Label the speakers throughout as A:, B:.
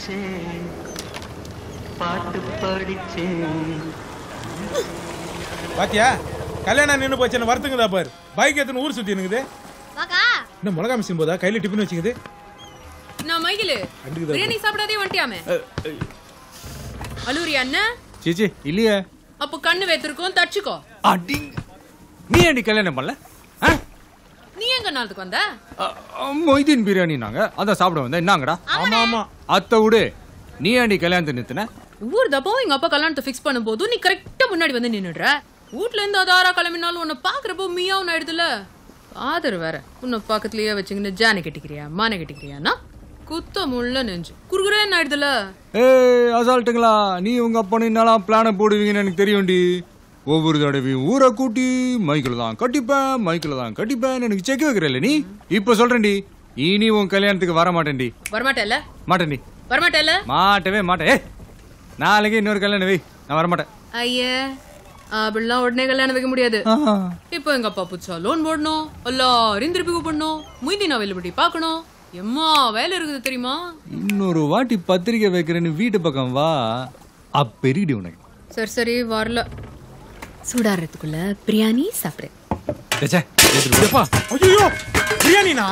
A: படிச்சேன் பாட்டு படிச்சேன்
B: பாத்தியா கல்யாணம் நின்று போச்சுன்னு வருத்துங்கதா பாரு பைக் எத்தனை ஊர் சுத்தி இருக்குது
C: வாக்கா
B: என்ன மிளகா மிஷின் போதா கையில டிஃபன் வச்சுக்குது
D: நான் மைகிலு
B: கண்டுக்குதா
D: பிரியாணி சாப்பிடாதே வந்துட்டியாமே அலூரி அண்ணன்
E: சீச்சி இல்லையே
D: அப்போ கண்ணு வைத்திருக்கோம் தச்சுக்கோ
E: அடி நீ ஏன்டி கல்யாணம் பண்ணல ஆ?
D: நீ எங்க நாளுக்கு வந்த
E: அ, அ, மொய்தீன் பிரியாணி நாங்க அதான் சாப்பிட வந்தேன் என்னங்கடா
B: ஆமா ஆமா
E: அத்தை விடு நீ ஏன்டி கல்யாணத்தை நிறுத்தின
D: ஒவ்வொரு தப்பாவும் எங்க அப்பா கல்யாணத்தை ஃபிக்ஸ் பண்ணும்போது நீ கரெக்டா முன்னாடி வந்து நின்னுடுற வீட்ல இருந்து அதாரா கிளம்பினாலும் உன்னை பாக்குறப்போ மியாவும் ஆயிடுதுல ஆதர் வேற உன்னை பக்கத்துலயே வச்சுக்கின்னு ஜானை கட்டிக்கிறியா மானை கட்டிக்கிறியானா குத்தம் உள்ள நெஞ்சு குறுகுறேன்னு ஆயிடுதுல
E: ஏய் அசால்ட்டுங்களா நீ உங்க அப்பனு என்னலாம் பிளானை போடுவீங்கன்னு எனக்கு தெரியும்டி ஒவ்வொரு தடவையும் ஊரை கூட்டி மைக்கில் தான் கட்டிப்பேன் மைக்கில் தான் கட்டிப்பேன் எனக்கு செக் வைக்கிறல்ல நீ இப்போ சொல்றேன்டி இனி உன் கல்யாணத்துக்கு வர மாட்டேன்டி
D: வரமாட்டேல்ல
E: மாட்டேன்டி
D: வரமாட்டேல்ல
E: மாட்டவே மாட்டேன் ஏய் நாளைக்கு இன்னொரு கல்யாணம் வை நான் வரமாட்டேன்
D: ஐயே அப்படிலாம் உடனே கல்யாணம் வைக்க முடியாது இப்போ எங்க அப்பா புதுசா லோன் போடணும் எல்லாரையும் திருப்பி கூப்பிடணும் முய்தீன் அவைலபிலிட்டி பார்க்கணும் எம்மா வேலை இருக்குது தெரியுமா
E: இன்னொரு வாட்டி பத்திரிக்கை வைக்கிறேன்னு வீட்டு பக்கம் வா அப்பெருகிடி உனக்கு
D: சரி சரி வரல சூடாடுறதுக்குள்ள பிரியாணி சாப்பிடுறேன்
E: ச்சே, எடுத்துட்டு போ.
B: எப்பா ஐயோ பிரியாணினா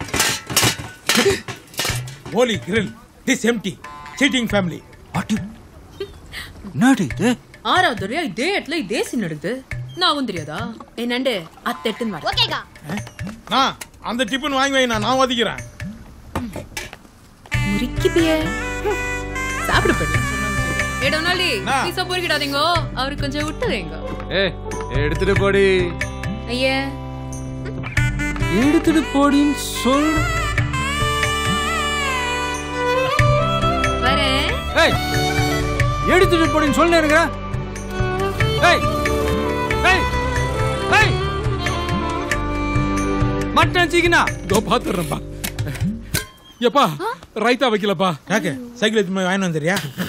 B: holy grill this empty cheating family
E: அடி. என்னடி இது
D: ஆறாவது தடவையா இதே இடத்துல இதே சீன் எடுக்குது நான் ஆகும் தெரியாதா என்னண்டு அத்தை எட்டுன்னு வர
C: ஓகேக்கா
B: நான் அந்த டிஃபன் வாங்கி வை நான் நான் ஒதுக்கிறேன்
D: முறுக்கி பிய சாப்பிடு போயிடு ஏ டொனால்டி
B: என்ன?
D: பீஸா பொறுக்கிடாதீங்க அவருக்கு கொஞ்சம் விட்டு வைங்க
E: ஏ எடுத்துட்டு போடி
D: ஐயே
E: எடுத்துட்டு போடின்னு சொல்
D: வரேன்
E: ஏய் எடுத்துட்டு போடின்னு சொல்ல இருக்கிற ஏய் ஏய் ஏய் மட்டன் சிக்கனா
B: இதோ பாத்துறேன்ப்பா எப்பா ரைத்தா வைக்கலப்பா யாக்கு சைக்கிள் எடுத்து போய் வாங்கிட்டு வந்துறியா